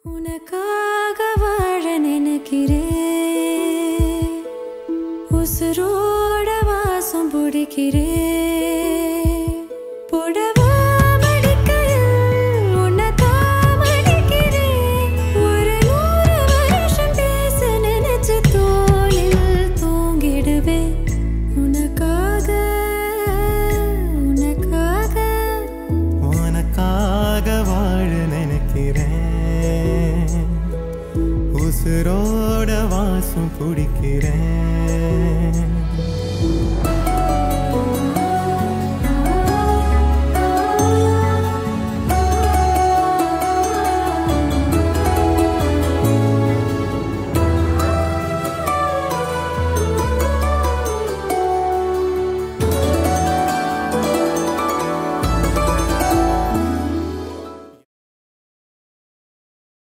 உனக்காக வாழ நினைக்கிறேன் உசுரோட வாசம் பிடிக்கிறேன் புடவா மடிக்கையில் உன்னை தான் மடிக்கிறேன். ஒரு நூறு வருஷம் பேச நினைச்சு தோளில் தூங்கிடுவேன். உனக்காக உனக்காக உனக்காக வாழ நினைக்கிறேன் உசுரோட வாசம் பிடிக்கிறேன்